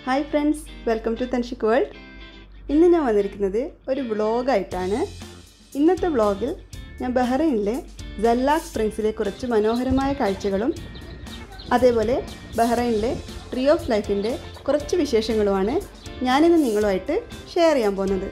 hi friends welcome to Thanshik world ഇന്ന് ഞാൻ വന്നിരിക്കുന്നത് ഒരു വ്ളോഗായിട്ടാണ് ഇന്നത്തെ വ്ളോഗിൽ ഞാൻ ബഹ്റൈനിലെ ജല്ലാക് സ്പ്രിങ്സിലെ കുറച്ച് മനോഹരമായ കാഴ്ചകളും അതേപോലെ ബഹ്റൈനിലെ ട്രീ ഓഫ് ലൈഫിൻ്റെ കുറച്ച് വിശേഷങ്ങളുമാണ് ഞാനിന്ന് നിങ്ങളുമായിട്ട് ഷെയർ ചെയ്യാൻ പോകുന്നത്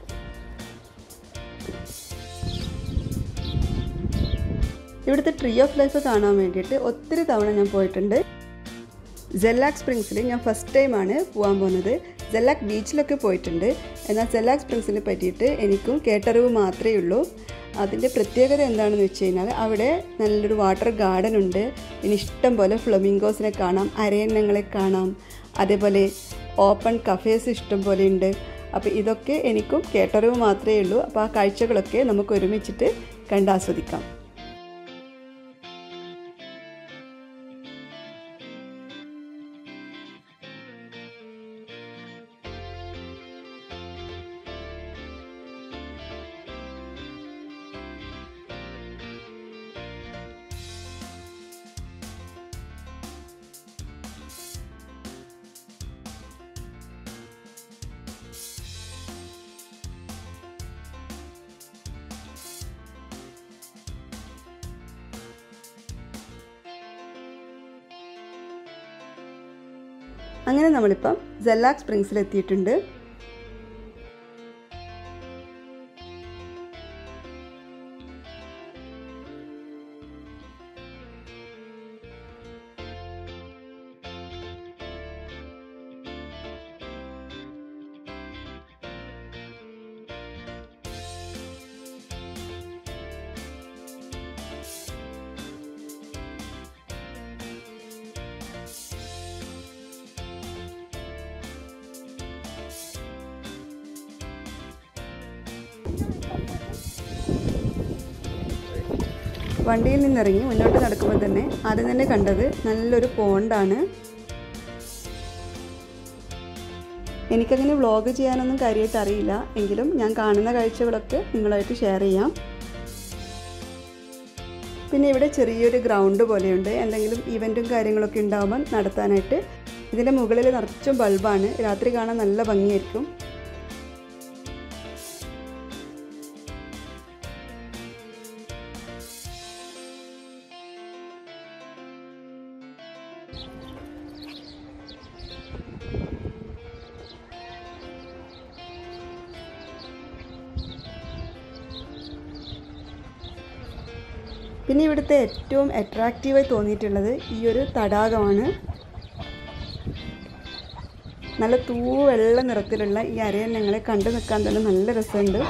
ഇവിടുത്തെ ട്രീ ഓഫ് ലൈഫ് കാണാൻ വേണ്ടിയിട്ട് ഒത്തിരി തവണ ഞാൻ പോയിട്ടുണ്ട് ജെല്ലാക് സ്പ്രിങ്സിൽ ഞാൻ ഫസ്റ്റ് ടൈമാണ് പോകാൻ പോകുന്നത് ജെല്ലാക് ബീച്ചിലൊക്കെ പോയിട്ടുണ്ട് എന്നാൽ ജെല്ലാക് സ്പ്രിങ്സിനെ പറ്റിയിട്ട് എനിക്കും കേട്ടറിവ് മാത്രമേ ഉള്ളൂ അതിൻ്റെ പ്രത്യേകത എന്താണെന്ന് വെച്ച് കഴിഞ്ഞാൽ അവിടെ നല്ലൊരു വാട്ടർ ഗാർഡൻ ഉണ്ട് പിന്നെ ഇഷ്ടം പോലെ ഫ്ലമിംഗോസിനെ കാണാം അരയന്നങ്ങളെ കാണാം അതേപോലെ ഓപ്പൺ കഫേസ് ഇഷ്ടം പോലെ ഉണ്ട് അപ്പോൾ ഇതൊക്കെ എനിക്കും കേട്ടറിവ് മാത്രമേ ഉള്ളൂ അപ്പോൾ ആ കാഴ്ചകളൊക്കെ നമുക്ക് ഒരുമിച്ചിട്ട് കണ്ടാസ്വദിക്കാം അങ്ങനെ നമ്മളിപ്പം ജെല്ലാക് സ്പ്രിങ്സിൽ എത്തിയിട്ടുണ്ട് വണ്ടിയിൽ നിന്നിറങ്ങി മുന്നോട്ട് നടക്കുമ്പോൾ തന്നെ ആദ്യം തന്നെ കണ്ടത് നല്ലൊരു പോണ്ടാണ് എനിക്കങ്ങനെ വ്ളോഗ് ചെയ്യാനൊന്നും കാര്യമായിട്ട് അറിയില്ല എങ്കിലും ഞാൻ കാണുന്ന കാഴ്ചകളൊക്കെ നിങ്ങളായിട്ട് ഷെയർ ചെയ്യാം പിന്നെ ഇവിടെ ചെറിയൊരു ഗ്രൗണ്ട് പോലെയുണ്ട് എന്തെങ്കിലും ഇവൻറ്റും കാര്യങ്ങളൊക്കെ ഉണ്ടാകുമ്പോൾ നടത്താനായിട്ട് ഇതിൻ്റെ മുകളിൽ നിറച്ചും ബൾബാണ് രാത്രി കാണാൻ നല്ല ഭംഗിയായിരിക്കും പിന്നെ ഇവിടുത്തെ ഏറ്റവും അട്രാക്റ്റീവായി തോന്നിയിട്ടുള്ളത് ഈ ഒരു തടാകമാണ് നല്ല തൂവെള്ള നിറത്തിലുള്ള ഈ അരയന്നങ്ങളെ കണ്ടു നിൽക്കാൻ തന്നെ നല്ല രസമുണ്ട്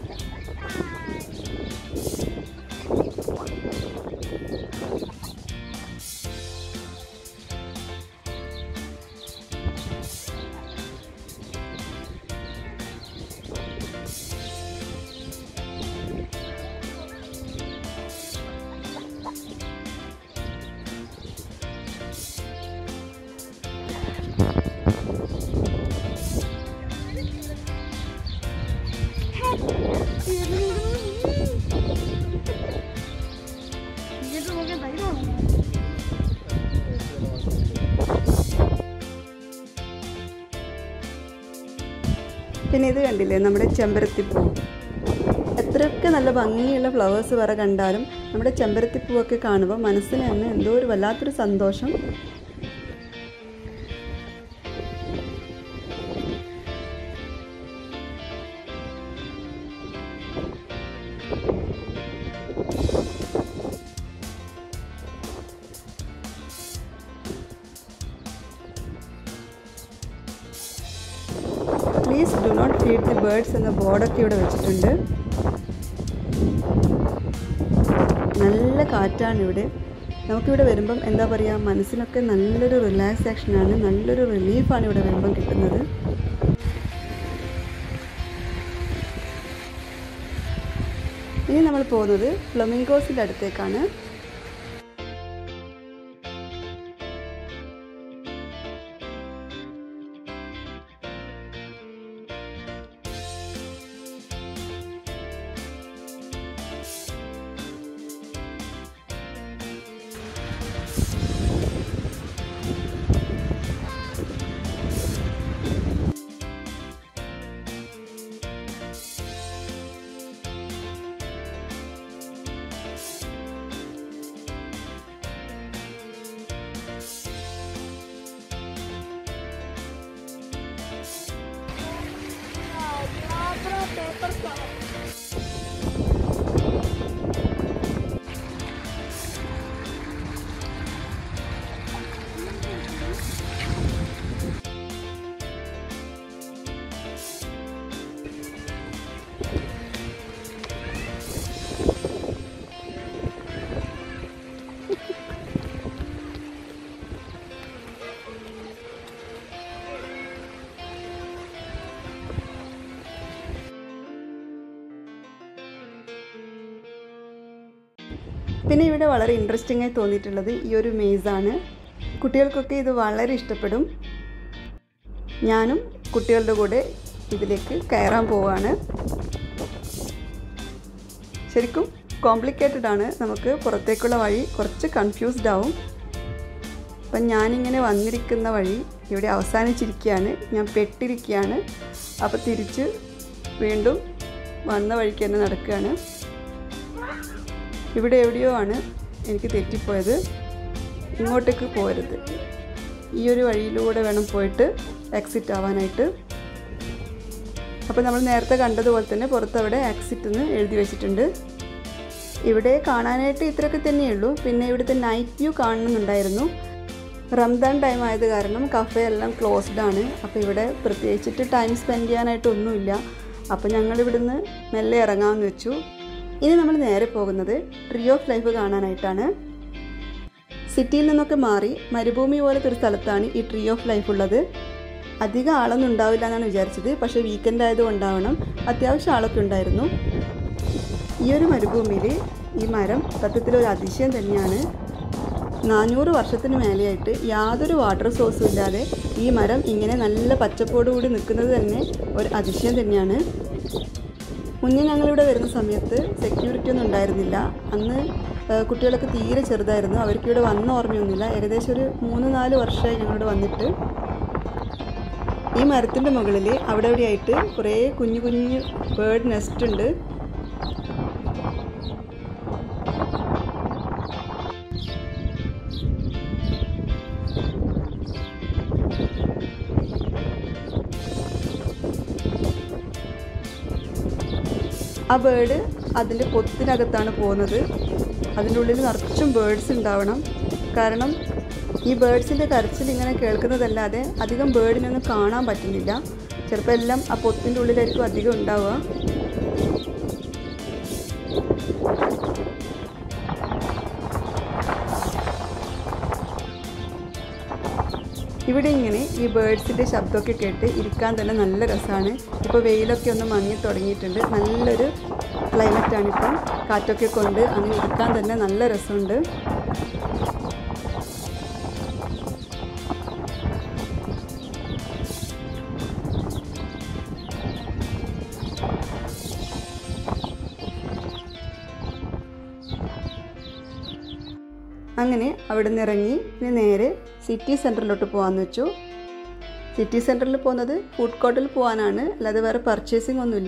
പിന്നെ ഇത് കണ്ടില്ലേ നമ്മുടെ ചെമ്പരത്തിപ്പൂ എത്രയൊക്കെ നല്ല ഭംഗിയുള്ള ഫ്ലവേഴ്സ് വേറെ കണ്ടാലും നമ്മുടെ ചെമ്പരത്തിപ്പൂവൊക്കെ കാണുമ്പോൾ മനസ്സിന് തന്നെ എന്തോ ഒരു വല്ലാത്തൊരു സന്തോഷം please do not feed the birds എന്ന ബോർഡൊക്കെ ഇവിടെ വെച്ചിട്ടുണ്ട് നല്ല കാറ്റാണ് ഇവിടെ നമുക്കിവിടെ വരുമ്പം എന്താ പറയുക മനസ്സിനൊക്കെ നല്ലൊരു റിലാക്സേഷനാണ് നല്ലൊരു റിലീഫാണ് ഇവിടെ വരുമ്പം കിട്ടുന്നത് ഇനി നമ്മൾ പോകുന്നത് ഫ്ലമിംഗോസിൻ്റെ അടുത്തേക്കാണ് പിന്നെ ഇവിടെ വളരെ ഇൻട്രസ്റ്റിംഗ് ആയി തോന്നിയിട്ടുള്ളത് ഈ ഒരു മെയ്സാണ് കുട്ടികൾക്കൊക്കെ ഇത് വളരെ ഇഷ്ടപ്പെടും ഞാനും കുട്ടികളുടെ കൂടെ ഇതിലേക്ക് കയറാൻ പോവാണ് ശരിക്കും കോംപ്ലിക്കേറ്റഡ് ആണ് നമുക്ക് പുറത്തേക്കുള്ള വഴി കുറച്ച് കൺഫ്യൂസ്ഡ് ആവും അപ്പം ഞാനിങ്ങനെ വന്നിരിക്കുന്ന വഴി ഇവിടെ അവസാനിച്ചിരിക്കുകയാണ് ഞാൻ പെട്ടിരിക്കുകയാണ് അപ്പോൾ തിരിച്ച് വീണ്ടും വന്ന വഴിക്ക് തന്നെ നടക്കുകയാണ് ഇവിടെ എവിടെയോ ആണ് എനിക്ക് തെറ്റിപ്പോയത് ഇങ്ങോട്ടേക്ക് പോരുത് ഈ ഒരു വഴിയിലൂടെ വേണം പോയിട്ട് എക്സിറ്റ് ആവാനായിട്ട് അപ്പോൾ നമ്മൾ നേരത്തെ കണ്ടതുപോലെ തന്നെ പുറത്തവിടെ എക്സിറ്റ് എന്ന് എഴുതി വെച്ചിട്ടുണ്ട് ഇവിടെ കാണാനായിട്ട് ഇത്രയൊക്കെ തന്നെയുള്ളൂ പിന്നെ ഇവിടുത്തെ നൈറ്റ് വ്യൂ കാണുന്നുണ്ടായിരുന്നു റംദാൻ ടൈം ആയത് കാരണം കഫേ എല്ലാം ക്ലോസ്ഡ് ആണ് അപ്പോൾ ഇവിടെ പ്രത്യേകിച്ചിട്ട് ടൈം സ്പെൻഡ് ചെയ്യാനായിട്ടൊന്നുമില്ല അപ്പോൾ ഞങ്ങൾ ഇവിടുന്ന് മെല്ലെ ഇറങ്ങാമെന്ന് വെച്ചു ഇനി നമ്മൾ നേരെ പോകുന്നത് ട്രീ ഓഫ് ലൈഫ് കാണാനായിട്ടാണ് സിറ്റിയിൽ നിന്നൊക്കെ മാറി മരുഭൂമി പോലത്തെ ഒരു സ്ഥലത്താണ് ഈ ട്രീ ഓഫ് ലൈഫ് ഉള്ളത് അധികം ആളൊന്നും ഉണ്ടാവില്ല എന്നാണ് വിചാരിച്ചത് പക്ഷേ വീക്കെൻഡ് ആയതുകൊണ്ടാവണം അത്യാവശ്യം ആളൊക്കെ ഉണ്ടായിരുന്നു ഈ ഒരു മരുഭൂമിയിൽ ഈ മരം സത്യത്തിൽ ഒരു അതിശയം തന്നെയാണ് നാനൂറ് വർഷത്തിന് മേലെയായിട്ട് യാതൊരു വാട്ടർ സോഴ്സും ഇല്ലാതെ ഈ മരം ഇങ്ങനെ നല്ല പച്ചപ്പോടുകൂടി നിൽക്കുന്നത് തന്നെ ഒരു അതിശയം തന്നെയാണ് മുന്നേ ഞങ്ങളിവിടെ വരുന്ന സമയത്ത് സെക്യൂരിറ്റി ഒന്നും ഉണ്ടായിരുന്നില്ല അന്ന് ആ, കുട്ടികളൊക്കെ തീരെ ചെറുതായിരുന്നു അവർക്കിവിടെ വന്ന ഓർമ്മയൊന്നുമില്ല ഏകദേശം ഒരു മൂന്ന് നാല് വർഷമായി ഞങ്ങളിവിടെ വന്നിട്ട് ഈ മരത്തിൻ്റെ മുകളിൽ അവിടെ ഇവിടെയായിട്ട് കുറേ കുഞ്ഞു കുഞ്ഞു ബേർഡ് നെസ്റ്റ് ഉണ്ട് ആ ബേർഡ് അതിൻ്റെ പൊത്തിനകത്താണ് പോകുന്നത് അതിൻ്റെ ഉള്ളിൽ നിറച്ചും ബേർഡ്സ് ഉണ്ടാവണം കാരണം ഈ ബേർഡ്സിൻ്റെ കരച്ചിൽ ഇങ്ങനെ കേൾക്കുന്നതല്ലാതെ അധികം ബേർഡിനൊന്നും കാണാൻ പറ്റുന്നില്ല ചിലപ്പോൾ എല്ലാം ആ പൊത്തിൻ്റെ ഉള്ളിലായിരിക്കും അധികം ഉണ്ടാവുക ഇവിടെ ഇങ്ങനെ ഈ ബേർഡ്സിൻ്റെ ശബ്ദമൊക്കെ കേട്ട് ഇരിക്കാൻ തന്നെ നല്ല രസമാണ് ഇപ്പോൾ വെയിലൊക്കെ ഒന്ന് മങ്ങി തുടങ്ങിയിട്ടുണ്ട് നല്ലൊരു ക്ലൈമറ്റാണ് ഇപ്പം കാറ്റൊക്കെ കൊണ്ട് അങ്ങനെ ഇരിക്കാൻ തന്നെ നല്ല രസമുണ്ട് അങ്ങനെ അവിടെ നിന്ന് ഇറങ്ങി ഇനി നേരെ സിറ്റി സെൻറ്ററിലോട്ട് പോകാമെന്ന് വെച്ചു സിറ്റി സെൻറ്ററിൽ പോകുന്നത് ഫുഡ് കോർട്ടിൽ പോകാനാണ് അല്ലാതെ വേറെ പർച്ചേസിംഗ് ഒന്നുമില്ല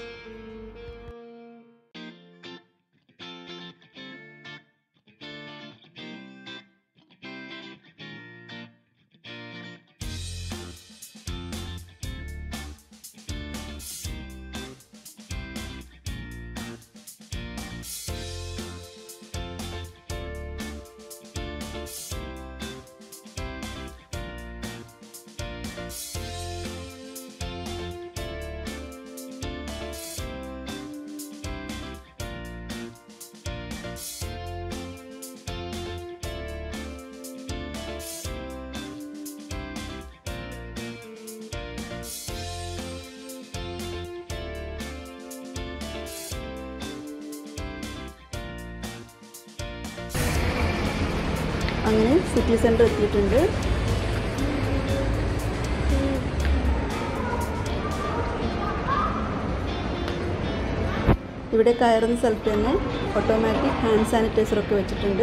അങ്ങനെ സിറ്റി സെൻറ്റർ എത്തിയിട്ടുണ്ട് ഇവിടെ കയറുന്ന സ്ഥലത്ത് തന്നെ ഓട്ടോമാറ്റിക് ഹാൻഡ് സാനിറ്റൈസറൊക്കെ വെച്ചിട്ടുണ്ട്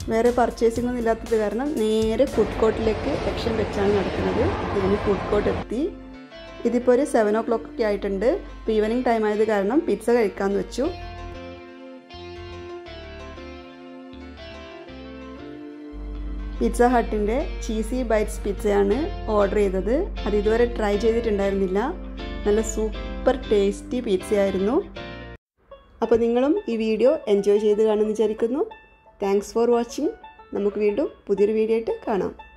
വേറെ പർച്ചേസിംഗ് ഒന്നും ഇല്ലാത്തത് കാരണം നേരെ ഫുഡ് കോർട്ടിലേക്ക് ലക്ഷ്യം വെച്ചാണ് നടക്കുന്നത് ഇതിന് ഫുഡ് കോർട്ട് എത്തി ഇതിപ്പോൾ ഒരു സെവൻ ഓ ക്ലോക്ക് ഒക്കെ ആയിട്ടുണ്ട് ഇപ്പോൾ ഈവനിങ് ടൈം ആയത് കാരണം പിസ്സ കഴിക്കാമെന്ന് വെച്ചു പിസ്സ ഹട്ടിൻ്റെ ചീസി ബൈറ്റ്സ് പിസ്സയാണ് ഓർഡർ ചെയ്തത് അത് ഇതുവരെ ട്രൈ ചെയ്തിട്ടുണ്ടായിരുന്നില്ല നല്ല സൂപ്പർ ടേസ്റ്റി പിസ്സയായിരുന്നു അപ്പോൾ നിങ്ങളും ഈ വീഡിയോ എൻജോയ് ചെയ്ത് കാണുമെന്ന് വിചാരിക്കുന്നു താങ്ക്സ് ഫോർ വാച്ചിങ് നമുക്ക് വീണ്ടും പുതിയൊരു വീഡിയോ ആയിട്ട് കാണാം